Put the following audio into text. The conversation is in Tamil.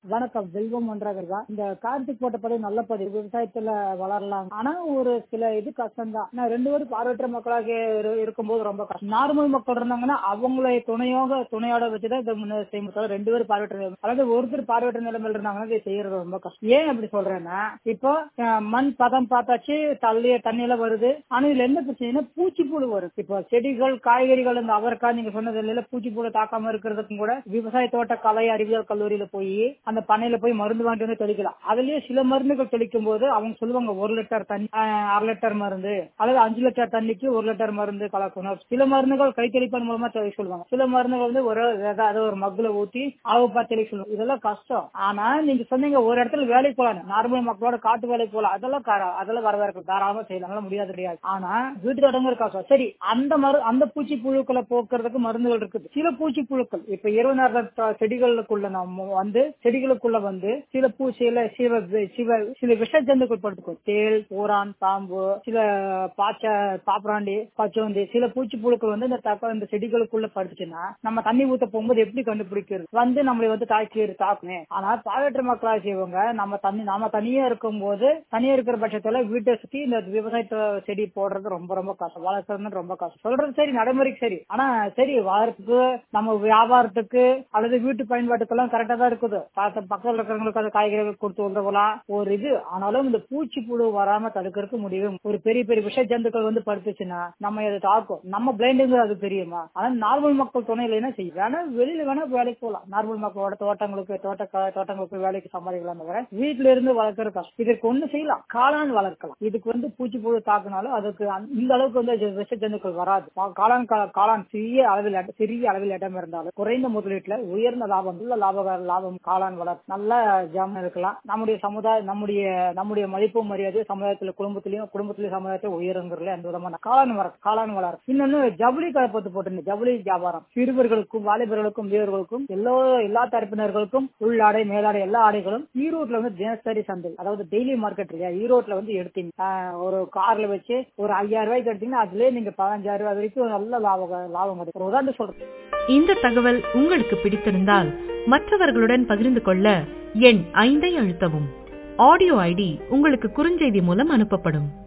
வணக்கம் செல்வம் ஒன்றாக தான் இந்த கார்த்திக் போட்ட பதிவு நல்ல பதிவு விவசாயத்துல வளரலாம் ஆனா ஒரு சில இது கஷ்டம் தான் நான் ரெண்டு பேரும் பார்வையற்ற மக்களாக இரு- இருக்கும்போது ரொம்ப கஷ்டம் நார்மல் மக்கள் இருந்தாங்கன்னா அவங்களை துணையோக துணையோட வச்சுதான் இதை முன்னே செய்ய முடியும் ரெண்டு பேரும் பார்வையற்ற நிலைமை. அதாவது ஒருத்தர் பார்வையற்ற நிலைமையில இருந்தாங்கன்னா இதை செய்யறது ரொம்ப கஷ்டம் ஏன் அப்படி சொல்றேன்னா இப்போ அஹ், மண் பதம் பார்த்தாச்சு தள்ளி தண்ணியில வருது ஆனா இதுல என்ன பிரச்சனைனா பூச்சிப்புழு வரும் இப்போ செடிகள் காய்கறிகள் இந்த அவரைக்காய் நீங்க சொன்னது இல்ல பூச்சிப்புழு தாக்காம இருக்கிறதுக்கும் கூட விவசாய தோட்ட கலை அறிவியல் கல்லூரியில போய் அந்த பண்ணையில போய் மருந்து வாங்கிட்டு வந்து தெளிக்கலாம் அதுலயே சில மருந்துகள் தெளிக்கும் போது அவங்க சொல்லுவாங்க ஒரு லிட்டர் தண்ணி ஆஹ், அரை லிட்டர் மருந்து அல்லது அஞ்சு லிட்டர் தண்ணிக்கு ஒரு லிட்டர் மருந்து கலக்கணும் சில மருந்துகள் கை தெளிப்பதன் மூலமா தெளிக்க சொல்லுவாங்க சில மருந்துகள் வந்து ஒரு ஏதாவது ஒரு மக்குல ஊத்தி அளவு பார்த்து தெளிக்க சொல்லுவாங்க இதெல்லாம் கஷ்டம் ஆனா நீங்க சொன்னீங்க ஒரு இடத்துல வேலைக்கு போலாம் நார்மல் மக்களோட காட்டு வேலைக்கு போலாம் அதெல்லாம் கர- அதெல்லாம் வரவேற்கும் தாராளமா செய்யலாம் அதெல்லாம் முடியாது கிடையாது ஆனா வீட்டு தொடங்குற கஷ்டம் சரி அந்த மரு அந்த பூச்சி புழுக்களை போக்குறதுக்கு மருந்துகள் இருக்குது சில பூச்சி புழுக்கள் இப்ப இருபது நேரம் செடிகளுக்குள்ள நம்ம வந்து செடிகளுக்குள்ள வந்து சில பூ சில சில சில சில விஷ ஜந்துக்கள் படுத்துக்கும் தேள் பூரான் பாம்பு சில பாச்சை பாப்பராண்டி பச்சோந்தி சில பூச்சி புழுக்கள் வந்து இந்த தக்க இந்த செடிகளுக்குள்ள படுத்துச்சுன்னா நம்ம தண்ணி ஊத்த போகும்போது எப்படி கண்டுபிடிக்கிறது வந்து நம்மளை வந்து தாக்கி தாக்குமே ஆனா பாவற்ற மக்களா செய்வங்க நம்ம தண்ணி நாம தனியா இருக்கும் போது தனியா இருக்கிற பட்சத்துல வீட்டை சுத்தி இந்த விவசாயத்தை செடி போடுறது ரொம்ப ரொம்ப கஷ்டம் வளர்க்கறது ரொம்ப கஷ்டம் சொல்றது சரி நடைமுறைக்கு சரி ஆனா சரி வளர்றதுக்கு நம்ம வியாபாரத்துக்கு அல்லது வீட்டு பயன்பாட்டுக்கெல்லாம் கரெக்டா தான் இருக்குது பக்க- பக்கத்துல இருக்கிறவங்களுக்கு அது காய்கறிகள் கொடுத்து உதவலாம் ஒரு இது ஆனாலும் இந்த பூச்சி புழு வராம தடுக்கிறதுக்கு முடியும் ஒரு பெரிய பெரிய விஷ ஜந்துக்கள் வந்து படுத்துச்சுன்னா நம்ம இதை தாக்கும் நம்ம பிளைண்டுங்க அது தெரியுமா ஆனா நார்மல் மக்கள் துணை இல்லைன்னா செய்யும் வேணா வெளியில வேணா வேலைக்கு போகலாம் நார்மல் மக்களோட தோட்டங்களுக்கு தோட்ட தோட்டங்களுக்கு வேலைக்கு சம்பாதிக்கலாம் தவிர வீட்டுல இருந்து வளர்க்கறது கஷ்டம் இதற்கு ஒண்ணு செய்யலாம் காளான் வளர்க்கலாம் இதுக்கு வந்து பூச்சி புழு தாக்குனாலும் அதுக்கு அந்த- இந்த அளவுக்கு வந்து ஜ- விஷ ஜந்துக்கள் வராது கா- காளான் கா- காளான் சிறிய அளவில் இட- சிறிய அளவில் இடம் இருந்தாலும் குறைந்த முதலீட்டுல உயர்ந்த லாபம் உள்ள லாபகார லாபம் காளான் வளர் நல்ல ஜாமம் இருக்கலாம் நம்முடைய சமுதாய நம்முடைய நம்முடைய மதிப்பு மரியாதை சமுதாயத்துல குடும்பத்திலயும் குடும்பத்திலயும் சமுதாயத்தை உயருங்கிறதுல எந்த விதமான காளான் வளர் காளான் வளர் இன்னொன்னு ஜவுளி கலப்பத்து போட்டு ஜவுளி வியாபாரம் சிறுவர்களுக்கும் வாலிபர்களுக்கும் வீரர்களுக்கும் எல்லா எல்லா தரப்பினர்களுக்கும் உள்ளாடை மேலாடை எல்லா ஆடைகளும் ஈரோட்ல வந்து தினசரி சந்தை அதாவது டெய்லி மார்க்கெட் இல்லையா ஈரோட்ல வந்து எடுத்தீங்க ஆஹ் ஒரு கார்ல வச்சு ஒரு ஐயாயிரம் ரூபாய்க்கு எடுத்தீங்கன்னா அதுலயே நீங்க பதினஞ்சாயிரம் ரூபாய் வரைக்கும் நல்ல லாபம் லாபம் கிடைக்கும் ஒரு உதாரணம் சொல்றேன் இந்த தகவல் உங்களுக்கு பிடித்திருந்தால் மற்றவர்களுடன் பகிர்ந்து கொள்ள எண் ஐந்தை அழுத்தவும் ஆடியோ ஐடி உங்களுக்கு குறுஞ்செய்தி மூலம் அனுப்பப்படும்